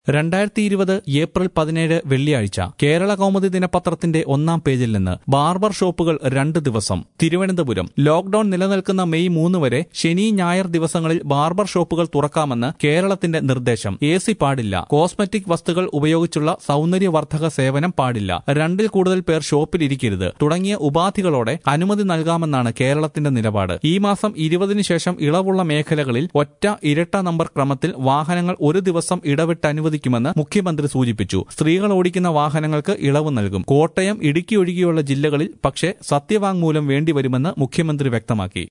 രണ്ടായിരത്തി ഇരുപത് ഏപ്രിൽ പതിനേഴ് വെള്ളിയാഴ്ച കേരള കൗമുദി ദിനപത്രത്തിന്റെ ഒന്നാം പേജിൽ നിന്ന് ബാർബർ ഷോപ്പുകൾ രണ്ട് ദിവസം തിരുവനന്തപുരം ലോക്ഡൌൺ നിലനിൽക്കുന്ന മെയ് മൂന്ന് വരെ ശനി ഞായർ ദിവസങ്ങളിൽ ബാർബർ ഷോപ്പുകൾ തുറക്കാമെന്ന് കേരളത്തിന്റെ നിർദ്ദേശം എ സി പാടില്ല കോസ്മെറ്റിക് വസ്തുക്കൾ ഉപയോഗിച്ചുള്ള സൗന്ദര്യവർദ്ധക സേവനം പാടില്ല രണ്ടിൽ കൂടുതൽ പേർ ഷോപ്പിൽ ഇരിക്കരുത് തുടങ്ങിയ ഉപാധികളോടെ അനുമതി നൽകാമെന്നാണ് കേരളത്തിന്റെ നിലപാട് ഈ മാസം ഇരുപതിനു ശേഷം ഇളവുള്ള മേഖലകളിൽ ഒറ്റ ഇരട്ട നമ്പർ ക്രമത്തിൽ വാഹനങ്ങൾ ഒരു ദിവസം ഇടവിട്ട് അനുവദിക്കുമെന്ന് മുഖ്യമന്ത്രി സൂചിപ്പിച്ചു സ്ത്രീകൾ ഓടിക്കുന്ന വാഹനങ്ങൾക്ക് ഇളവ് നൽകും കോട്ടയം ഇടുക്കി ഒഴികെയുള്ള ജില്ലകളിൽ പക്ഷേ സത്യവാങ്മൂലം വേണ്ടിവരുമെന്ന് മുഖ്യമന്ത്രി വ്യക്തമാക്കി